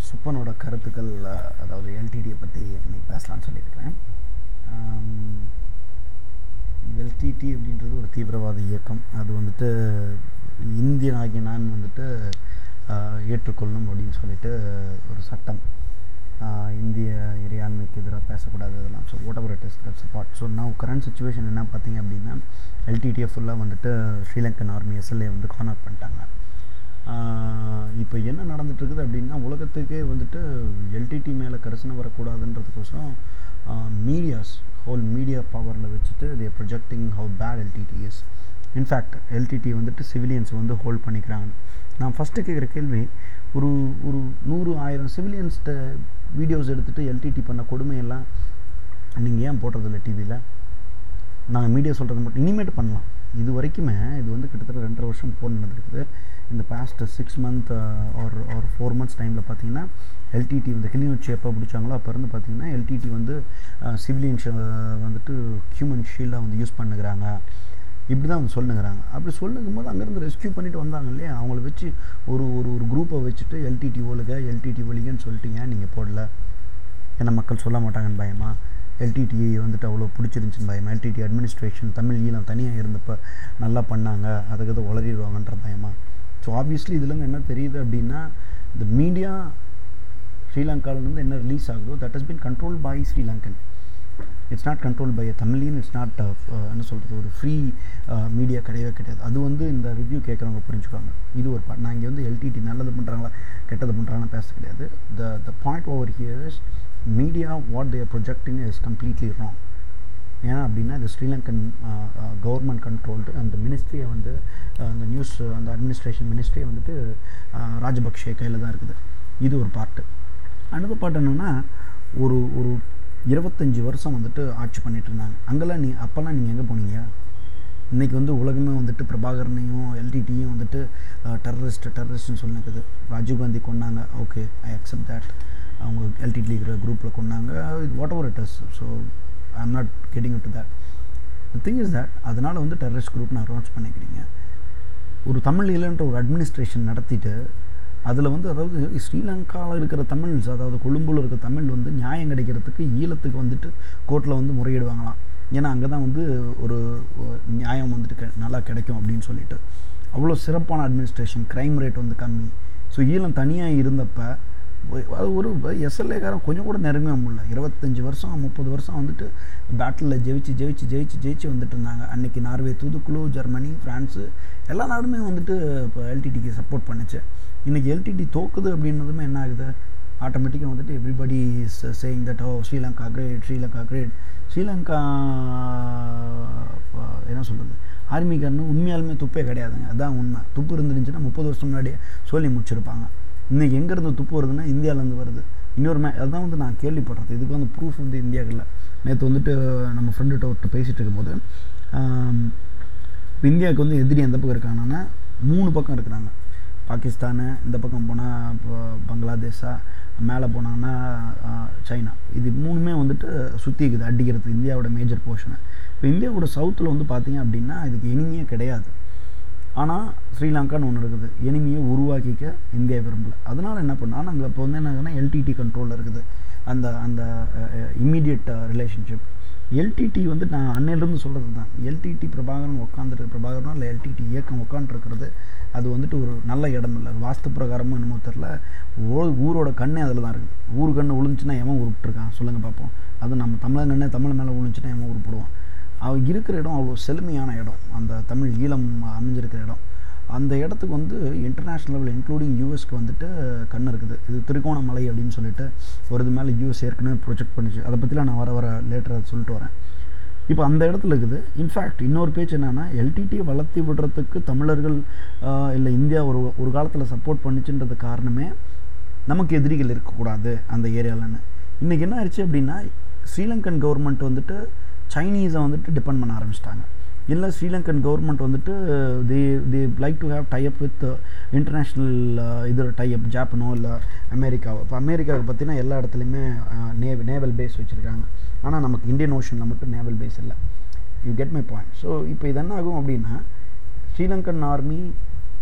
சுப்பனோட கருத்துக்கள் அஹ், அதாவது எல்டிடியை பற்றி இன்னைக்கு பேசலாம்னு சொல்லியிருக்கிறேன் எல்டிடி அப்படின்றது ஒரு தீவிரவாத இயக்கம் அது வந்துட்டு இந்தியன் ஆகிய நான் வந்துட்டு அஹ், ஏற்றுக்கொள்ளணும் அப்படின்னு சொல்லிட்டு ஒரு சட்டம் அஹ், இந்திய இறையாண்மைக்கு எதிராக பேசக்கூடாது இதெல்லாம் so whatever it is that's part so நான் கரண்ட் சுச்சுவேஷன் என்ன பார்த்தீங்க அப்படின்னா எல்டிடியை ஃபுல்லாக வந்துட்டு ஸ்ரீலங்கன் ஆர்மி எஸ்எல்ஏ வந்து கார்னர் பண்ணிட்டாங்க இப்போ என்ன நடந்துட்டு இருக்குது அப்படின்னா உலகத்துக்கே வந்துட்டு எல்டிடி மேலே கரிசனை வரக்கூடாதுன்றதுக்கோசரம் மீடியாஸ் ஹோல் மீடியா பவரில் வச்சுட்டு they projecting how bad LTTE is in fact LTTE வந்துட்டு சிவிலியன்ஸ் வந்து ஹோல்ட் பண்ணிக்கிறாங்க நான் ஃபஸ்ட்டு கேட்குற கேள்வி ஒரு ஒரு நூறு ஆயிரம் சிவிலியன்ஸ்கிட்ட வீடியோஸ் எடுத்துகிட்டு எல்டிடி பண்ண கொடுமையெல்லாம் நீங்கள் ஏன் போடுறதில்ல டிவியில் நாங்கள் மீடியா சொல்கிறது மட்டும் இனிமேட்டு பண்ணலாம் இது வரைக்குமே இது வந்து கிட்டத்தட்ட ரெண்டரை வருஷம் போன் நடந்திருக்குது இந்த பாஸ்ட் சிக்ஸ் மந்த் ஒரு ஒரு ஃபோர் மந்த்ஸ் டைமில் பார்த்தீங்கன்னா எல்டிடி வந்து கிளிநொச்சி எப்போ பிடிச்சாங்களோ அப்போ இருந்து பார்த்தீங்கன்னா எல்டிடி வந்து சிவிலியன்ஸ் வந்துட்டு ஹியூமன் ஷீல்டாக வந்து யூஸ் பண்ணுகிறாங்க இப்படி தான் வந்து சொல்லுங்கிறாங்க அப்படி சொல்லுங்கும் போது அங்கேருந்து ரெஸ்க்யூ பண்ணிட்டு வந்தாங்க இல்லையா அவங்கள வச்சு ஒரு ஒரு ஒரு குரூப்பை வச்சுட்டு எல்டிடி ஒழுக எல்டிடி ஒழிகன்னு சொல்லிட்டு ஏன் நீங்கள் போடல என்ன மக்கள் சொல்ல மாட்டாங்கன்னு பயமா எல்டிடி வந்துட்டு அவ்வளோ பிடிச்சிருந்துச்சின்னு பயமா எல்டிடி அட்மினிஸ்ட்ரேஷன் தமிழ் ஈழம் தனியாக இருந்தப்போ நல்லா பண்ணாங்க அதுக்கு எது உளறிடுவாங்கன்ற பயமா ஸோ ஆப்வியஸ்லி இதுலேருந்து என்ன தெரியுது அப்படின்னா இந்த மீடியா ஸ்ரீலங்காவிலேருந்து என்ன ரிலீஸ் ஆகுதோ that has been control by Sri Lankan it's not control by Tamilian it's not என்ன சொல்கிறது ஒரு ஃப்ரீ மீடியா கிடையவே கிடையாது அது வந்து இந்த ரிவ்யூ கேட்குறவங்க புரிஞ்சுக்குவாங்க இது ஒரு பாட் நான் இங்கே வந்து எல்டிடி நல்லது பண்ணுறாங்களா கெட்டது பண்ணுறாங்களா பேச கிடையாது the the point over here is media what they're projecting is completely wrong ஏன்னா அப்படின்னா இது ஸ்ரீலங்கன் கவர்மெண்ட் கண்ட்ரோல்டு அந்த மினிஸ்ட்ரியை வந்து அஹ், அந்த நியூஸ் அந்த அட்மினிஸ்ட்ரேஷன் மினிஸ்ட்ரியை வந்துட்டு அஹ், ராஜபக்ஷே கையில் தான் இருக்குது இது ஒரு பார்ட்டு அடுத்த பார்ட் என்னென்னா ஒரு ஒரு இருபத்தஞ்சி வருஷம் வந்துட்டு ஆட்சி பண்ணிட்டு இருந்தாங்க அங்கெல்லாம் நீ அப்போல்லாம் நீங்கள் எங்கே போனீங்க இன்றைக்கி வந்து உலகமே வந்துட்டு பிரபாகரனையும் எல்டிடியும் வந்துட்டு டெரரிஸ்ட் டெரரிஸ்ட்னு சொல்லிருக்குது ராஜீவ்காந்தி கொண்டாங்க ஓகே ஐ அக்செப்ட் தட் அவங்க எல்டிடி இருக்கிற குரூப்பில் கொண்டாங்க whatever it is so I am not getting to that the thing is that அதனால் வந்து டெரரிஸ்ட் குரூப்னு அனௌன்ஸ் பண்ணிக்கிறீங்க ஒரு தமிழ் இல்லைன்ற ஒரு அட்மினிஸ்ட்ரேஷன் நடத்திட்டு அதில் வந்து அதாவது ஸ்ரீலங்காவில் இருக்கிற தமிழ்ஸ் அதாவது கொழும்புல இருக்க தமிழ் வந்து நியாயம் கிடைக்கிறதுக்கு ஈழத்துக்கு வந்துட்டு கோர்ட்டில் வந்து முறையிடுவாங்களாம் ஏன்னா அங்கே தான் வந்து ஒரு ஒரு நியாயம் வந்துட்டு கெ- நல்லா கிடைக்கும் அப்படின்னு சொல்லிட்டு அவ்வளோ சிறப்பான அட்மினிஸ்ட்ரேஷன் க்ரைம் ரேட் வந்து கம்மி ஸோ ஈழம் தனியாக இருந்தப்ப ஒ- அது ஒரு எஸ்எல்ஏக்காரன் கொஞ்சம் கூட நெருங்க முடியல இருபத்தஞ்சி வருஷம் முப்பது வருஷம் வந்துட்டு பேட்டிலில் ஜெயிச்சு ஜெயிச்சு ஜெயிச்சு ஜெயிச்சு வந்துட்டு இருந்தாங்க அன்னைக்கு நார்வே தூதுக்குழு ஜெர்மனி ஃப்ரான்ஸு எல்லா நாடுமே வந்துட்டு இப்போ எல்டிடிக்கு சப்போர்ட் பண்ணுச்சு இன்றைக்கி எல்டிடி தோக்குது அப்படின்னதுமே என்ன ஆகுது ஆட்டோமேட்டிக்காக வந்துட்டு everybody is saying that oh Sri Lanka great Sri Lanka great Sri Lanka ah, என்ன சொல்கிறது ஆர்மிக்காரனு உண்மையாலுமே துப்பே கிடையாதுங்க அதான் உண்மை துப்பு இருந்துருந்துச்சுன்னா முப்பது வருஷம் முன்னாடியே சொல்லி முடிச்சிருப்பாங்க இன்றைக்கி எங்கேருந்து துப்பு வருதுன்னா இந்தியாவிலேருந்து வருது இன்னொரு மே அதுதான் வந்து நான் கேள்விப்படுறது இதுக்கு வந்து ப்ரூஃப் வந்து இந்தியாவில் இல்லை நேற்று வந்துட்டு நம்ம ஃப்ரெண்டுகிட்ட ஒருத்தர் பேசிகிட்டு இருக்கும்போது ஆம், இப்போ இந்தியாவுக்கு வந்து எதிரி எந்த பக்கம் இருக்காங்கன்னா மூணு பக்கம் இருக்கிறாங்க பாகிஸ்தானு இந்த பக்கம் போனால் இப்போ பங்களாதேஷா மேலே போனாங்கன்னா ஆஹ், சைனா இது மூணுமே வந்துட்டு சுற்றி இருக்குது அடிக்கிறது இந்தியாவோட மேஜர் போர்ஷனை இப்போ இந்தியாவோட சவுத்தில் வந்து பார்த்தீங்க அப்படின்னா இதுக்கு இனிமையே கிடையாது ஆனால் ஸ்ரீலங்கான்னு ஒன்று இருக்குது எனிமியை உருவாக்கிக்க இந்தியா விரும்பல அதனால் என்ன பண்ணா நாங்கள் இப்போ வந்து என்ன ஆகுதுன்னா எல்டிடி கண்ட்ரோலில் இருக்குது அந்த அந்த இம்மீடியட் ரிலேஷன்ஷிப் எல்டிடி வந்து நான் அன்னையிலேருந்து சொல்கிறது தான் எல்டிடி பிரபாகரன் உட்காந்துருக்கு பிரபாகரனோ இல்லை எல்டிடி இயக்கம் உட்காந்துருக்கிறது அது வந்துட்டு ஒரு நல்ல இடம் இல்லை அது வாஸ்து பிரகாரமும் என்னமோ தெரில ஊ ஊரோட கண்ணே அதில் தான் இருக்குது ஊர் கண்ணு விழுந்துச்சுன்னா எவன் உருப்பிட்டுருக்கான் சொல்லுங்கள் பார்ப்போம் அது நம்ம தமிழன் கண்ணே தமிழ் மேலே விழுந்துச்சுன்னா எவன் உருப்பிடுவான் அவன் இருக்கிற இடம் அவ்வளோ செழுமையான இடம் அந்த தமிழ் ஈழம் அமைஞ்சிருக்கிற இடம் அந்த இடத்துக்கு வந்து இன்டர்நேஷ்னல் லெவல் இன்க்ளூடிங் யூஎஸ்க்கு வந்துட்டு கண் இருக்குது இது திருகோணமலை அப்படின்னு சொல்லிட்டு ஒரு இது மேலே யூஎஸ் ஏற்கனவே ப்ரொஜெக்ட் பண்ணிச்சு அதை பற்றிலாம் நான் வர வர லேட்டராக சொல்லிட்டு வரேன் இப்போ அந்த இடத்துல இருக்குது இன்ஃபேக்ட் இன்னொரு பேச்சு என்னென்னா எல்டிடியை வளர்த்தி விடுறதுக்கு தமிழர்கள் இல்லை இந்தியா ஒரு ஒரு காலத்தில் சப்போர்ட் பண்ணிச்சுன்றது காரணமே நமக்கு எதிரிகள் இருக்கக்கூடாது அந்த ஏரியாலன்னு இன்றைக்கி என்ன ஆயிடுச்சு அப்படின்னா ஸ்ரீலங்கன் கவர்மெண்ட் வந்துட்டு சைனீஸை வந்துட்டு டிபெண்ட் பண்ண ஆரம்பிச்சிட்டாங்க இல்லை ஸ்ரீலங்கன் கவர்மெண்ட் வந்துட்டு they they like to have tie up with international இது டைப் ஜாப்பனோ இல்லை அமெரிக்காவோ இப்போ அமெரிக்காவை பார்த்தீங்கன்னா எல்லா இடத்துலையுமே நேவ் நேவல் பேஸ் வச்சுருக்காங்க ஆனால் நமக்கு இந்தியன் ஓஷனில் மட்டும் நேவல் பேஸ் இல்லை you get my point so இப்போ இது என்ன ஆகும் அப்படின்னா ஸ்ரீலங்கன் ஆர்மி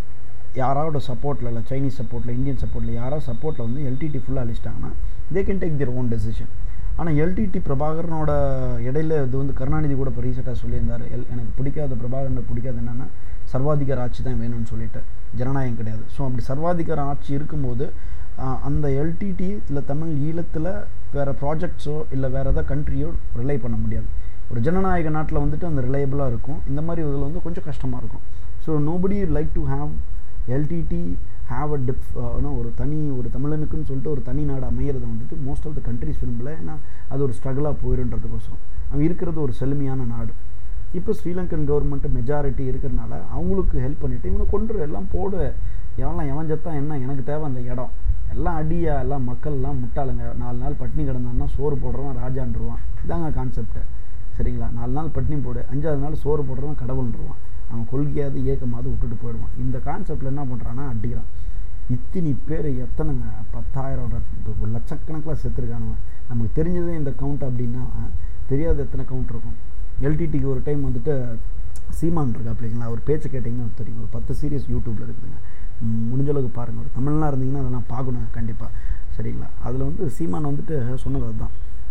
யாராவோட சப்போர்ட்டில் இல்லை சைனீஸ் சப்போர்ட்டில் இந்தியன் சப்போர்ட்டில் யாரோ சப்போர்ட்டில் வந்து எல்டிடி ஃபுல்லாக அழிச்சிட்டாங்கன்னா they can take their own decision ஆனால் எல்டிடி பிரபாகரனோட இடையில இது வந்து கருணாநிதி கூட இப்போ ரீசெண்டாக சொல்லியிருந்தார் எல் எனக்கு பிடிக்காத பிரபாகரனை பிடிக்காது என்னென்னா சர்வாதிகார ஆட்சி தான் வேணும்னு சொல்லிட்டு ஜனநாயகம் கிடையாது ஸோ அப்படி சர்வாதிகார ஆட்சி இருக்கும்போது ஆஹ், அந்த எல்டிடி இல்லை தமிழ் ஈழத்தில் வேறு ப்ராஜெக்ட்ஸோ இல்லை வேறு எதாவது கண்ட்ரியோ ரிலை பண்ண முடியாது ஒரு ஜனநாயக நாட்டில் வந்துட்டு அந்த ரிலையபிளாக இருக்கும் இந்த மாதிரி இதில் வந்து கொஞ்சம் கஷ்டமாக இருக்கும் so nobody like to have LTTE have a dip ஒரு தனி ஒரு தமிழனுக்குன்னு சொல்லிட்டு ஒரு தனி நாடு அமையிறது வந்துட்டு மோஸ்ட் ஆஃப் த கண்ட்ரிஸ் விரும்பல ஏன்னா அது ஒரு ஸ்ட்ரகிளாக போயிருன்றதுக்கோசரம் அவன் இருக்கிறது ஒரு செழுமையான நாடு இப்போ ஸ்ரீலங்கன் கவர்மெண்ட் மெஜாரிட்டி இருக்கிறனால அவங்களுக்கு ஹெல்ப் பண்ணிவிட்டு இவனை கொண்டு எல்லாம் போடு எவன்லாம் எவன் செத்தான் என்ன எனக்கு தேவை அந்த இடம் எல்லாம் அடியா எல்லாம் மக்கள் எல்லாம் முட்டாளுங்க நாலு நாள் பட்டினி கிடந்தான்னா சோறு போடுறவன் ராஜான்ருவான் இதாங்க கான்செப்ட்டு சரிங்களா நாலு நாள் பட்டினி போடு அஞ்சாவது நாள் சோறு போடுறவன் கடவுள்ன்றுவான் அவன் கொள்கையாவது இயக்கமாவது விட்டுட்டு போயிடுவான் இந்த கான்செப்டில் என்ன பண்ணுறான்னா அடிக்கிறான் இத்தினி பேர் எத்தனைங்க பத்தாயிரம் ர- லட்சக்கணக்கில் செத்துருக்கானுவன் நமக்கு தெரிஞ்சதே இந்த கவுண்ட் அப்படின்னா தெரியாத எத்தனை கவுண்ட் இருக்கும் எல்டிடிக்கு ஒரு டைம் வந்துட்டு சீமான் இருக்கா அப்படிங்களா அவர் பேச்சு கேட்டிங்கன்னா தெரியும் ஒரு பத்து சீரியஸ் யூடியூப்பில் இருக்குதுங்க ம், முடிஞ்ச அளவுக்கு பாருங்கள் ஒரு தமிழ்லாம் இருந்தீங்கன்னா அதெல்லாம் பார்க்கணும் கண்டிப்பாக சரிங்களா அதில் வந்து சீமான் வந்துட்டு சொன்னது அதுதான்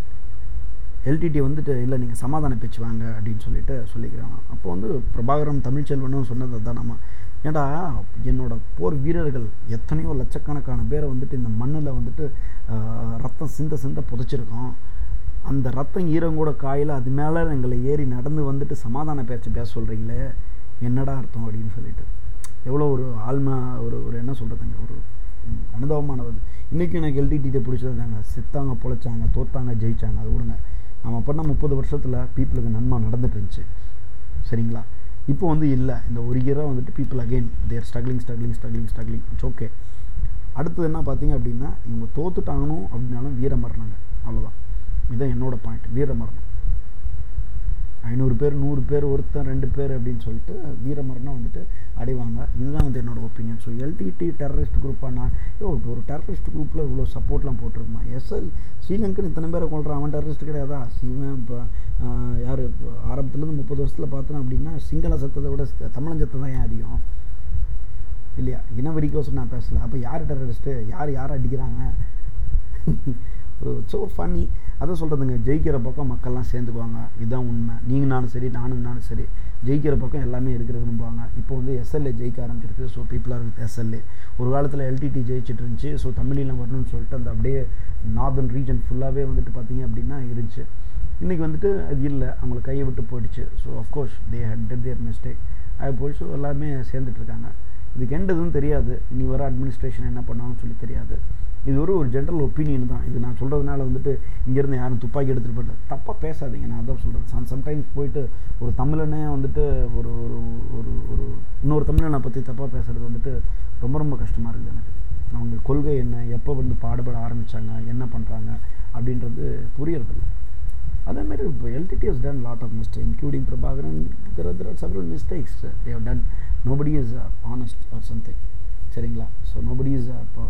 எல்டிடி வந்துட்டு இல்லை நீங்கள் சமாதான பேச்சு வாங்க அப்படின்னு சொல்லிட்டு சொல்லிக்கிறாங்க அப்போ வந்து பிரபாகரன் தமிழ்ச்செல்வனும் சொன்னது தான் நம்ம ஏன்டா என்னோட போர் வீரர்கள் எத்தனையோ லட்சக்கணக்கான பேரை வந்துட்டு இந்த மண்ணில் வந்துட்டு ஆஹ், ரத்தம் சிந்த சிந்த புதைச்சிருக்கோம் அந்த ரத்தம் ஈரங்கூட காயில் அது மேலே எங்களை ஏறி நடந்து வந்துட்டு சமாதான பேச்சு பேச சொல்கிறீங்களே என்னடா அர்த்தம் அப்படின்னு சொல்லிட்டு எவ்வளோ ஒரு ஆழ்மை ஒரு ஒரு என்ன சொல்கிறதுங்க ஒரு ம், அனுபவமானது இன்றைக்கி எனக்கு எல்டிடியை பிடிச்சதுதாங்க செத்தாங்க பொழைச்சாங்க தோத்தாங்க ஜெயிச்சாங்க அது விடுங்க அவன் பண்ண முப்பது வருஷத்தில் பீப்புளுக்கு நன்மை நடந்துட்டு இருந்துச்சு சரிங்களா இப்போ வந்து இல்லை இந்த ஒரு இயராக வந்துட்டு people again they're struggling struggling struggling struggling it's okay அடுத்தது என்ன பார்த்தீங்க அப்படின்னா இவங்க தோத்துட்டாங்கணும் அப்படின்னாலும் வீரமரணங்க அவ்வளோதான் இதுதான் என்னோட பாயிண்ட் வீரமரணம் ஐநூறு பேர் நூறு பேர் ஒருத்தன் ரெண்டு பேர் அப்படின்னு சொல்லிட்டு வீரமரணம் வந்துட்டு அடைவாங்க இதுதான் வந்து என்னோட ஒப்பீனியன் ஸோ எல்டிடி டெரரிஸ்ட் குரூப்பாக நான் யோ ஒரு டெரரிஸ்ட் குரூப்பில் இவ்வளோ சப்போர்ட்லாம் போட்டிருக்குமா எஸ்எல் ஸ்ரீலங்கன் இத்தனை பேரை கொள்கிறான் அவன் டெரரிஸ்ட் கிடையாதா இவன் இப்போ யார் ஆரம்பத்துலேருந்து முப்பது வருஷத்தில் பார்த்தோம் அப்படின்னா சிங்கள சத்தத்தை விட தமிழன் சத்தம் தான் ஏன் அதிகம் இல்லையா இனவெறிக்கோசம் நான் பேசல அப்போ யார் டெரரிஸ்ட்டு யார் யார் அடிக்கிறாங்க ஸோ ஃபன்னி அதை சொல்கிறதுங்க ஜெயிக்கிற பக்கம் மக்கள்லாம் சேர்ந்துக்குவாங்க இதுதான் உண்மை நீங்கள் நானும் சரி நானும் நானும் சரி ஜெயிக்கிற பக்கம் எல்லாமே இருக்கிற விரும்புவாங்க இப்போ வந்து எஸ்எல்ஏ ஜெயிக்க ஆரம்பிச்சிருக்கு so people are with SLA ஒரு காலத்தில் எல்டிடி ஜெயிச்சிட்டு இருந்துச்சு ஸோ தமிழில் வரணும்னு சொல்லிட்டு அந்த அப்படியே நார்தன் ரீஜன் ஃபுல்லாகவே வந்துட்டு பார்த்தீங்க அப்படின்னா இருந்துச்சு இன்றைக்கி வந்துட்டு அது இல்லை அவங்கள கையை விட்டு போயிடுச்சு so of course they had did their mistake அது போய் ஸோ எல்லாமே சேர்ந்துட்டு இருக்காங்க இதுக்கு எண்ட் எதுவும் தெரியாது இனி வர அட்மினிஸ்ட்ரேஷன் என்ன பண்ணுவாங்கன்னு சொல்லி தெரியாது இது ஒரு ஒரு ஜென்ரல் ஒப்பீனியன் தான் இது நான் சொல்கிறதுனால வந்துட்டு இங்கேருந்து யாரும் துப்பாக்கி எடுத்துகிட்டு போயிட்டு தப்பாக பேசாதீங்க நான் அதான் சொல்கிறேன் சம் சம்டைம்ஸ் போயிட்டு ஒரு தமிழனே வந்துட்டு ஒரு ஒரு ஒரு ஒரு இன்னொரு தமிழனை பற்றி தப்பாக பேசுகிறது வந்துட்டு ரொம்ப ரொம்ப கஷ்டமாக இருக்குது எனக்கு அவங்க கொள்கை என்ன எப்போ வந்து பாடுபட ஆரம்பித்தாங்க என்ன பண்ணுறாங்க அப்படின்றது புரியறதில்ல அதேமாரி இப்போ LTTE has done lot of mistake including Prabhakaran there there are several mistakes they have done nobody is honest or something சரிங்களா so nobody is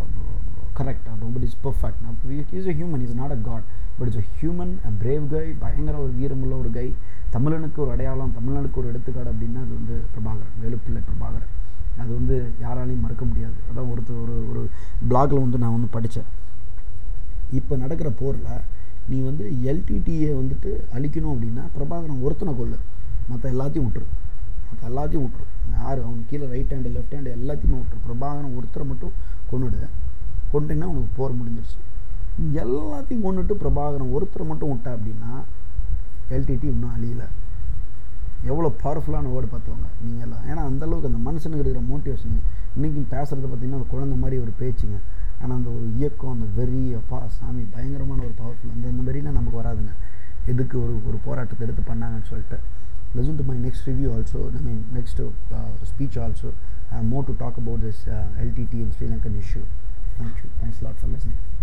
correct or nobody is perfect is a human is not a god but it's a human a brave guy பயங்கர ஒரு வீரமுள்ள ஒரு கை தமிழனுக்கு ஒரு அடையாளம் தமிழ்நாடுக்கு ஒரு எடுத்துக்காடு அப்படின்னா அது வந்து பிரபாகரன் வேலுப்பிள்ளை பிரபாகரன் அது வந்து யாராலையும் மறுக்க முடியாது அதான் ஒருத்தர் ஒரு ஒரு பிளாகில் வந்து நான் வந்து படித்தேன் இப்போ நடக்கிற போரில் நீ வந்து எல்டிடியை வந்துட்டு அழிக்கணும் அப்படின்னா பிரபாகரன் ஒருத்தனை கொல்லு மற்ற எல்லாத்தையும் விட்டுரு மற்ற எல்லாத்தையும் விட்டுரு யார் அவனுக்கு கீழே ரைட் ஹேண்டு லெஃப்ட் ஹேண்டு எல்லாத்தையுமே விட்டுரு பிரபாகரன் ஒருத்தரை மட்டும் கொண்டுடு கொண்டுன்னா உனக்கு போர் முடிஞ்சிருச்சு நீ எல்லாத்தையும் கொண்டுட்டு பிரபாகரன் ஒருத்தரை மட்டும் விட்ட அப்படின்னா எல்டிடி இன்னும் அழியலை எவ்வளோ பவர்ஃபுல்லான வேர்டு பார்த்துவாங்க நீங்கள் எல்லாம் ஏன்னா அந்தளவுக்கு அந்த மனுஷனுக்கு இருக்கிற மோட்டிவேஷன் இன்றைக்கும் பேசுகிறது பார்த்திங்கன்னா அந்த குழந்தை மாதிரி ஒரு பேச்சுங்க ஆனால் அந்த ஒரு இயக்கம் அந்த வெறி அப்பா சாமி பயங்கரமான ஒரு பவர்ஃபுல் அந்த இந்த வெறிலாம் நமக்கு வராதுங்க எதுக்கு ஒரு ஒரு போராட்டத்தை எடுத்து பண்ணாங்கன்னு சொல்லிட்டு listen to my next review also i mean next uh, speech also i have more to talk about this uh, ltt and sri lankan issue thank you thanks a lot for listening